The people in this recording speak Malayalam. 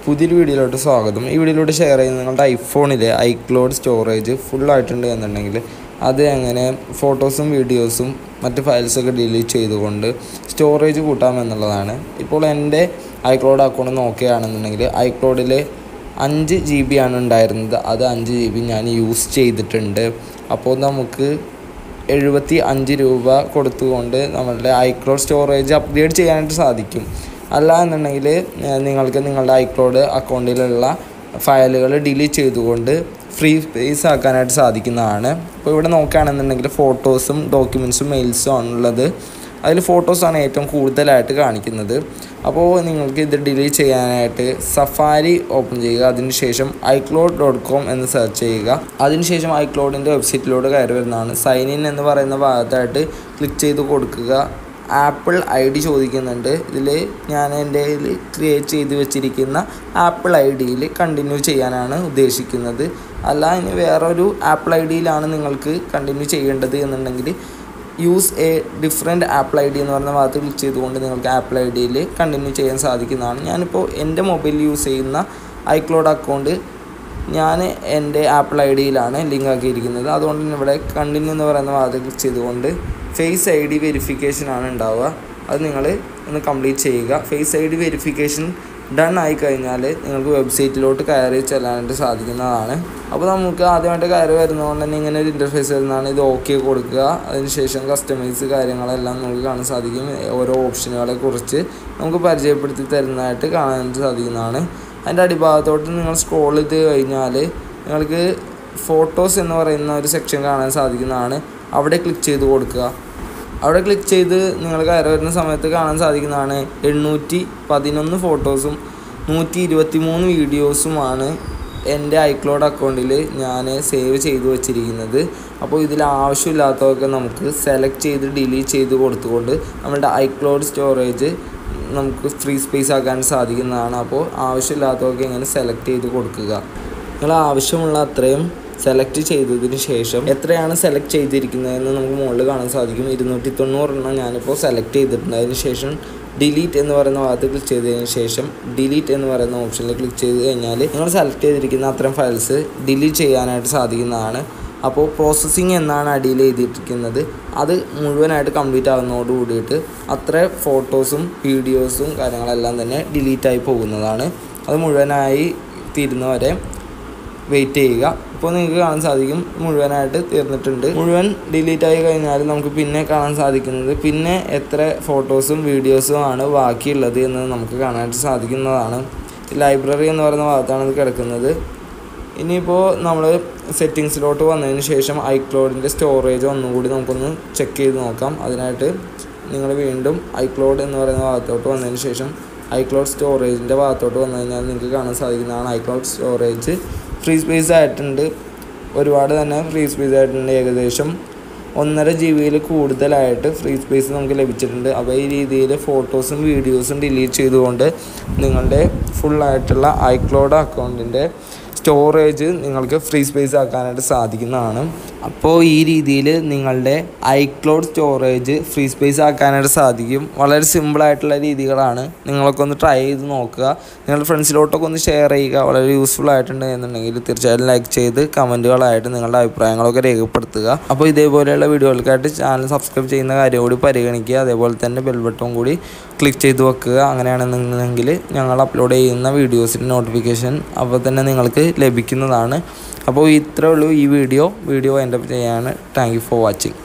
പുതിയൊരു വീഡിയോയിലോട്ട് സ്വാഗതം ഈ വീഡിയോയിലോട്ട് ഷെയർ ചെയ്യുന്നത് നിങ്ങളുടെ ഐഫോണിൽ ഐക്ലോഡ് സ്റ്റോറേജ് ഫുൾ ആയിട്ടുണ്ട് എന്നുണ്ടെങ്കിൽ അത് എങ്ങനെ ഫോട്ടോസും വീഡിയോസും മറ്റ് ഫയൽസൊക്കെ ഡിലീറ്റ് ചെയ്തുകൊണ്ട് സ്റ്റോറേജ് കൂട്ടാമെന്നുള്ളതാണ് ഇപ്പോൾ എൻ്റെ ഐക്ലോഡ് അക്കൗണ്ട് നോക്കുകയാണെന്നുണ്ടെങ്കിൽ ഐക്ലോഡിൽ അഞ്ച് ജി ബി ആണ് ഉണ്ടായിരുന്നത് അത് അഞ്ച് ജി ബി ഞാൻ യൂസ് ചെയ്തിട്ടുണ്ട് അപ്പോൾ നമുക്ക് എഴുപത്തി അഞ്ച് രൂപ കൊടുത്തുകൊണ്ട് നമ്മളുടെ ഐക്ലോഡ് സ്റ്റോറേജ് അപ്ഗ്രേഡ് ചെയ്യാനായിട്ട് സാധിക്കും അല്ല എന്നുണ്ടെങ്കിൽ ഏഹ്, നിങ്ങൾക്ക് നിങ്ങളുടെ ഐക്ലോഡ് അക്കൗണ്ടിലുള്ള ഫയലുകൾ ഡിലീറ്റ് ചെയ്തുകൊണ്ട് ഫ്രീ സ്പേസ് ആക്കാനായിട്ട് സാധിക്കുന്നതാണ് അപ്പോൾ ഇവിടെ നോക്കുകയാണെന്നുണ്ടെങ്കിൽ ഫോട്ടോസും ഡോക്യുമെൻറ്റ്സും മെയിൽസും ആണുള്ളത് അതിൽ ഫോട്ടോസാണ് ഏറ്റവും കൂടുതലായിട്ട് കാണിക്കുന്നത് അപ്പോൾ നിങ്ങൾക്ക് ഇത് ഡിലീറ്റ് ചെയ്യാനായിട്ട് സഫാരി ഓപ്പൺ ചെയ്യുക അതിനുശേഷം ഐക്ലോഡ് ഡോട്ട് കോം എന്ന് സെർച്ച് ചെയ്യുക അതിനുശേഷം ഐക്ലോഡിൻ്റെ വെബ്സൈറ്റിലൂടെ കയറി വരുന്നതാണ് സൈൻ ഇൻ എന്ന് പറയുന്ന ഭാഗത്തായിട്ട് ക്ലിക്ക് ചെയ്ത് കൊടുക്കുക ആപ്പിൾ ഐ ഡി ചോദിക്കുന്നുണ്ട് ഇതിൽ ഞാൻ എൻ്റെ ക്രിയേറ്റ് ചെയ്ത് വെച്ചിരിക്കുന്ന ആപ്പിൾ ഐ ഡിയിൽ കണ്ടിന്യൂ ചെയ്യാനാണ് ഉദ്ദേശിക്കുന്നത് അല്ല ഇനി വേറൊരു ആപ്പിൾ ഐ ഡിയിലാണ് നിങ്ങൾക്ക് കണ്ടിന്യൂ ചെയ്യേണ്ടത് എന്നുണ്ടെങ്കിൽ use a different Apple I D എന്ന് പറയുന്ന ഭാഗത്ത് ക്ലിക്ക് ചെയ്തുകൊണ്ട് നിങ്ങൾക്ക് ആപ്പിൾ ഐ ഡിയിൽ കണ്ടിന്യൂ ചെയ്യാൻ സാധിക്കുന്നതാണ് ഞാനിപ്പോൾ എൻ്റെ മൊബൈലിൽ യൂസ് ചെയ്യുന്ന ഐക്ലോഡ് അക്കൗണ്ട് ഞാൻ എൻ്റെ ആപ്പിൾ ഐ ഡിയിലാണ് ലിങ്ക് ആക്കിയിരിക്കുന്നത് അതുകൊണ്ട് തന്നെ ഇവിടെ കണ്ടിന്യൂ എന്ന് പറയുന്ന ഭാഗത്ത് ക്ലിക്ക് ചെയ്തുകൊണ്ട് ഫേസ് ഐ ഡി വെരിഫിക്കേഷൻ ആണ് ഉണ്ടാവുക അത് നിങ്ങൾ ഒന്ന് കംപ്ലീറ്റ് ചെയ്യുക face I D verification done ആയി കഴിഞ്ഞാൽ നിങ്ങൾക്ക് വെബ്സൈറ്റിലോട്ട് കയറി ചെല്ലാനായിട്ട് സാധിക്കുന്നതാണ് അപ്പോൾ നമുക്ക് ആദ്യമായിട്ട് കയറി വരുന്നതുകൊണ്ട് തന്നെ ഇങ്ങനെ ഒരു ഇൻ്റർഫേസ് വരുന്നതാണ് ഇത് ഓക്കെ കൊടുക്കുക അതിനുശേഷം കസ്റ്റമൈസ് കാര്യങ്ങളെല്ലാം നമുക്ക് കാണാൻ സാധിക്കും ഓരോ ഓപ്ഷനുകളെ കുറിച്ച് നമുക്ക് പരിചയപ്പെടുത്തി തരുന്നതായിട്ട് കാണാനായിട്ട് സാധിക്കുന്നതാണ് അതിൻ്റെ അടിഭാഗത്തോട്ട് നിങ്ങൾ സ്ക്രോൾ ചെയ്ത് കഴിഞ്ഞാൽ നിങ്ങൾക്ക് ഫോട്ടോസ് എന്ന് പറയുന്ന ഒരു സെക്ഷൻ കാണാൻ സാധിക്കുന്നതാണ് അവിടെ ക്ലിക്ക് ചെയ്ത് കൊടുക്കുക അവിടെ ക്ലിക്ക് ചെയ്ത് നിങ്ങൾ കയറി വരുന്ന സമയത്ത് കാണാൻ സാധിക്കുന്നതാണ് എണ്ണൂറ്റി പതിനൊന്ന് ഫോട്ടോസും നൂറ്റി ഇരുപത്തി മൂന്ന് വീഡിയോസുമാണ് എൻ്റെ ഐക്ലോഡ് അക്കൗണ്ടിൽ ഞാൻ സേവ് ചെയ്ത് വെച്ചിരിക്കുന്നത് അപ്പോൾ ഇതിൽ ആവശ്യമില്ലാത്തതൊക്കെ നമുക്ക് സെലക്ട് ചെയ്ത് ഡിലീറ്റ് ചെയ്ത് കൊടുത്തുകൊണ്ട് നമ്മുടെ ഐക്ലോഡ് സ്റ്റോറേജ് നമുക്ക് ഫ്രീ സ്പേസ് ആക്കാൻ സാധിക്കുന്നതാണ് അപ്പോൾ ആവശ്യമില്ലാത്തതൊക്കെ ഇങ്ങനെ സെലക്ട് ചെയ്ത് കൊടുക്കുക നിങ്ങൾ ആവശ്യമുള്ള അത്രയും സെലക്ട് ചെയ്തതിന് ശേഷം എത്രയാണ് സെലക്ട് ചെയ്തിരിക്കുന്നതെന്ന് നമുക്ക് മുകളിൽ കാണാൻ സാധിക്കും ഇരുന്നൂറ്റി തൊണ്ണൂറെണ്ണം ഞാനിപ്പോൾ സെലക്ട് ചെയ്തിട്ടുണ്ട് അതിന് ശേഷം ഡിലീറ്റ് എന്ന് പറയുന്ന ഭാഗത്ത് ക്ലിക്ക് ചെയ്തതിന് ശേഷം ഡിലീറ്റ് എന്ന് പറയുന്ന ഓപ്ഷനിൽ ക്ലിക്ക് ചെയ്ത് കഴിഞ്ഞാൽ നിങ്ങൾ സെലക്ട് ചെയ്തിരിക്കുന്ന അത്രയും ഫയൽസ് ഡിലീറ്റ് ചെയ്യാനായിട്ട് സാധിക്കുന്നതാണ് അപ്പോൾ പ്രോസസ്സിങ് എന്നാണ് അടിയിൽ എഴുതിയിരിക്കുന്നത് അത് മുഴുവനായിട്ട് കംപ്ലീറ്റ് ആകുന്നതോട് കൂടിയിട്ട് അത്ര ഫോട്ടോസും വീഡിയോസും കാര്യങ്ങളെല്ലാം തന്നെ ഡിലീറ്റ് ആയി പോകുന്നതാണ് അത് മുഴുവനായി തീരുന്നവരെ വെയിറ്റ് ചെയ്യുക ഇപ്പോൾ നിങ്ങൾക്ക് കാണാൻ സാധിക്കും മുഴുവനായിട്ട് തീർന്നിട്ടുണ്ട് മുഴുവൻ ഡിലീറ്റ് ആയി കഴിഞ്ഞാൽ നമുക്ക് പിന്നെ കാണാൻ സാധിക്കുന്നത് പിന്നെ എത്ര ഫോട്ടോസും വീഡിയോസും ആണ് ബാക്കിയുള്ളത് എന്ന് നമുക്ക് കാണാനായിട്ട് സാധിക്കുന്നതാണ് ലൈബ്രറി എന്ന് പറയുന്ന ഭാഗത്താണ് ഇത് കിടക്കുന്നത് ഇനിയിപ്പോൾ നമ്മൾ സെറ്റിങ്സിലോട്ട് വന്നതിന് ശേഷം ഐക്ലോഡിൻ്റെ സ്റ്റോറേജ് ഒന്നുകൂടി നമുക്കൊന്ന് ചെക്ക് ചെയ്ത് നോക്കാം അതിനായിട്ട് നിങ്ങൾ വീണ്ടും ഐക്ലോഡ് എന്ന് പറയുന്ന ഭാഗത്തോട്ട് വന്നതിന് ശേഷം ഐക്ലോഡ് സ്റ്റോറേജിൻ്റെ ഭാഗത്തോട്ട് വന്നു കഴിഞ്ഞാൽ നിങ്ങൾക്ക് കാണാൻ സാധിക്കുന്നതാണ് ഐക്ലോഡ് സ്റ്റോറേജ് ഫ്രീ സ്പേസ് ആയിട്ടുണ്ട് ഒരുപാട് തന്നെ ഫ്രീ സ്പേസ് ആയിട്ടുണ്ട് ഏകദേശം ഒന്നര ജി ബിയിൽ കൂടുതലായിട്ട് ഫ്രീ സ്പേസ് നമുക്ക് ലഭിച്ചിട്ടുണ്ട് അപ്പോൾ ഈ രീതിയിൽ ഫോട്ടോസും വീഡിയോസും ഡിലീറ്റ് ചെയ്തുകൊണ്ട് നിങ്ങളുടെ ഫുള്ളായിട്ടുള്ള ഐക്ലോഡ് അക്കൗണ്ടിൻ്റെ സ്റ്റോറേജ് നിങ്ങൾക്ക് ഫ്രീ സ്പേസ് ആക്കാനായിട്ട് സാധിക്കുന്നതാണ് അപ്പോൾ ഈ രീതിയിൽ നിങ്ങളുടെ ഐക്ലോഡ് സ്റ്റോറേജ് ഫ്രീ സ്പേസ് ആക്കാനായിട്ട് സാധിക്കും വളരെ സിമ്പിളായിട്ടുള്ള രീതികളാണ് നിങ്ങളൊക്കെ ഒന്ന് ട്രൈ ചെയ്ത് നോക്കുക നിങ്ങളുടെ ഫ്രണ്ട്സിലോട്ടൊക്കെ ഒന്ന് ഷെയർ ചെയ്യുക വളരെ യൂസ്ഫുൾ ആയിട്ടുണ്ട് എന്നുണ്ടെങ്കിൽ തീർച്ചയായിട്ടും ലൈക്ക് ചെയ്ത് കമൻറ്റുകളായിട്ട് നിങ്ങളുടെ അഭിപ്രായങ്ങളൊക്കെ രേഖപ്പെടുത്തുക അപ്പോൾ ഇതേപോലെയുള്ള വീഡിയോകൾക്കായിട്ട് ചാനൽ സബ്സ്ക്രൈബ് ചെയ്യുന്ന കാര്യം കൂടി പരിഗണിക്കുക അതേപോലെ തന്നെ ബെൽ ബട്ടൺ കൂടി ക്ലിക്ക് ചെയ്ത് വെക്കുക അങ്ങനെയാണെന്നുണ്ടെങ്കിൽ ഞങ്ങൾ അപ്ലോഡ് ചെയ്യുന്ന വീഡിയോസിൻ്റെ നോട്ടിഫിക്കേഷൻ അപ്പോൾ തന്നെ നിങ്ങൾക്ക് ലഭിക്കുന്നതാണ് അപ്പോൾ ഇത്രേ ഉള്ളൂ ഈ വീഡിയോ വീഡിയോ എൻ്റെ ചെയ്യാണ് താങ്ക് യു ഫോർ വാച്ചിങ്